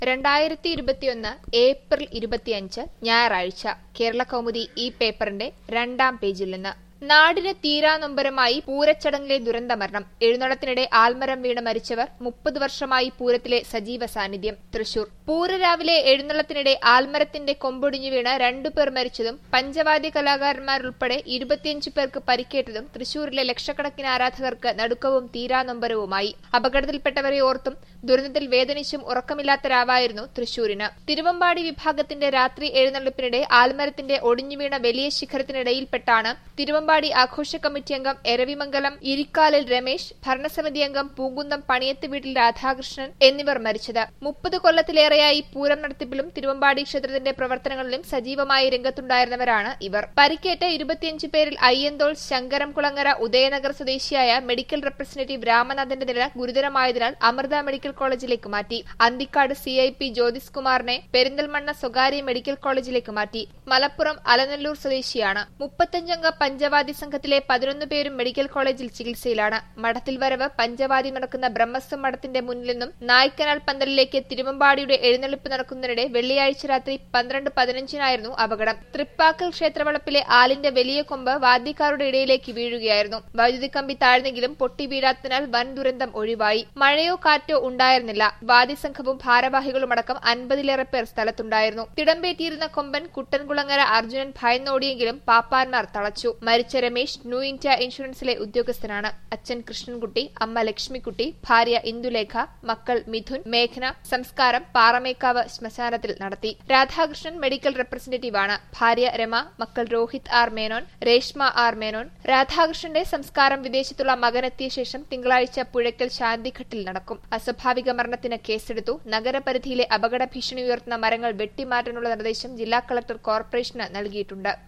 രണ്ടായിരത്തി ഇരുപത്തിയൊന്ന് ഏപ്രിൽ ഇരുപത്തിയഞ്ച് ഞായറാഴ്ച കേരള കൗമുദി ഈ പേപ്പറിന്റെ രണ്ടാം പേജിൽ നിന്ന് നാടിന് തീരാനൊമ്പരമായി പൂരച്ചടങ്ങിലെ ദുരന്തമരണം എഴുന്നള്ളത്തിനിടെ ആൽമരം വീണ് മരിച്ചവർ മുപ്പത് വർഷമായി പൂരത്തിലെ സജീവ സാന്നിധ്യം തൃശൂർ പൂരരാവിലെ എഴുന്നള്ളത്തിനിടെ ആൽമരത്തിന്റെ കൊമ്പൊടിഞ്ഞു വീണ് രണ്ടുപേർ മരിച്ചതും പഞ്ചവാദ്യ കലാകാരന്മാരുൾപ്പെടെ ഇരുപത്തിയഞ്ച് പേർക്ക് പരിക്കേറ്റതും തൃശൂരിലെ ലക്ഷക്കണക്കിന് ആരാധകർക്ക് നടുക്കവും തീരാനൊമ്പരവുമായി അപകടത്തിൽപ്പെട്ടവരെ ഓർത്തും ദുരന്തത്തിൽ വേദനിച്ചും ഉറക്കമില്ലാത്ത രാവായിരുന്നു തൃശൂരിന് തിരുവമ്പാടി വിഭാഗത്തിന്റെ രാത്രി എഴുന്നള്ളിപ്പിനിടെ ആൽമരത്തിന്റെ ഒടിഞ്ഞുവീണ വലിയ ശിഖരത്തിനിടയിൽപ്പെട്ടാണ് തിരുവമ്പാടി ആഘോഷ കമ്മിറ്റി അംഗം എരവിമംഗലം ഇരിക്കാലിൽ രമേശ് ഭരണസമിതി അംഗം പൂങ്കുന്നം പണിയത്ത് വീട്ടിൽ രാധാകൃഷ്ണൻ എന്നിവർ മരിച്ചത് മുപ്പത് കൊല്ലത്തിലേറെയായി പൂരം നടത്തിപ്പിലും തിരുവമ്പാടി ക്ഷേത്രത്തിന്റെ പ്രവർത്തനങ്ങളിലും സജീവമായി രംഗത്തുണ്ടായിരുന്നവരാണ് ഇവർ പരിക്കേറ്റ ഇരുപത്തിയഞ്ച് പേരിൽ അയ്യന്തോൾ ശങ്കരംകുളങ്ങര ഉദയനഗർ സ്വദേശിയായ മെഡിക്കൽ റെപ്രസെന്റേറ്റീവ് രാമനാഥന്റെ നില ഗുരുതരമായതിനാൽ അമൃത മെഡിക്കൽ കോളേജിലേക്ക് മാറ്റി Anthikad C I P Jyothis കുമാറിനെ പെരിന്തൽമണ്ണ സ്വകാര്യ മെഡിക്കൽ കോളേജിലേക്ക് മാറ്റി മലപ്പുറം അലനല്ലൂർ സ്വദേശിയാണ് മുപ്പത്തഞ്ചംഗ പഞ്ചവാദി സംഘത്തിലെ പതിനൊന്ന് പേരും മെഡിക്കൽ കോളേജിൽ ചികിത്സയിലാണ് മഠത്തിൽ വരവ് പഞ്ചവാദി നടക്കുന്ന ബ്രഹ്മസ്വം മഠത്തിന്റെ മുന്നിൽ നിന്നും നായ്ക്കനാൽ പന്തലിലേക്ക് തിരുവമ്പാടിയുടെ എഴുന്നള്ളിപ്പ് നടക്കുന്നതിനിടെ വെള്ളിയാഴ്ച രാത്രി പന്ത്രണ്ട് പതിനഞ്ചിനായിരുന്നു അപകടം തൃപ്പാക്കൽ ക്ഷേത്രവളപ്പിലെ ആലിന്റെ വലിയ കൊമ്പ് വാദ്യക്കാരുടെ ഇടയിലേക്ക് വീഴുകയായിരുന്നു വൈദ്യുതി കമ്പി താഴ്ന്നെങ്കിലും പൊട്ടി വീഴാത്തതിനാൽ വൻ ദുരന്തം ഒഴിവായി മഴയോ കാറ്റോ ഉണ്ടായിരുന്നില്ല വാദ്യസംഘവും ഭാരവാഹികളുമടക്കം അൻപതിലേറെ പേർ സ്ഥലത്തുണ്ടായിരുന്നു തിടമ്പേറ്റിയിരുന്ന കൊമ്പൻ കുട്ടൻകുളങ്ങര അർജുനൻ ഭയന്നോടിയെങ്കിലും പാപ്പാന്മാർ തളച്ചു മരിച്ച രമേശ് ന്യൂ ഇന്ത്യ ഇൻഷുറൻസിലെ ഉദ്യോഗസ്ഥനാണ് അച്ഛൻ കൃഷ്ണൻകുട്ടി അമ്മ ലക്ഷ്മിക്കുട്ടി ഭാര്യ ഇന്ദുലേഖ മക്കൾ മിഥുൻ മേഘന സംസ്കാരം പാറമേക്കാവ് ശ്മശാനത്തിൽ നടത്തി രാധാകൃഷ്ണൻ മെഡിക്കൽ റെപ്രസെന്റേറ്റീവാണ് ഭാര്യ രമ മക്കൾ രോഹിത് ആർ മേനോൻ രേഷ്മ ആർ മേനോൻ രാധാകൃഷ്ണന്റെ സംസ്കാരം വിദേശത്തുള്ള മകനെത്തിയ ശേഷം തിങ്കളാഴ്ച പുഴയ്ക്കൽ ശാന്തിഘട്ടിൽ നടക്കും അസ്വാഭാവിക മരണത്തിന് കേസെടുത്തു നഗരപരിധിയിലെ അപകട ഭീഷണി ഉയർത്തുന്ന മരങ്ങൾ വെട്ടിമാറ്റാനുള്ള നിർദ്ദേശം ജില്ലാ കളക്ടർ കോർപ്പറേഷന് നൽകിയിട്ടുണ്ട്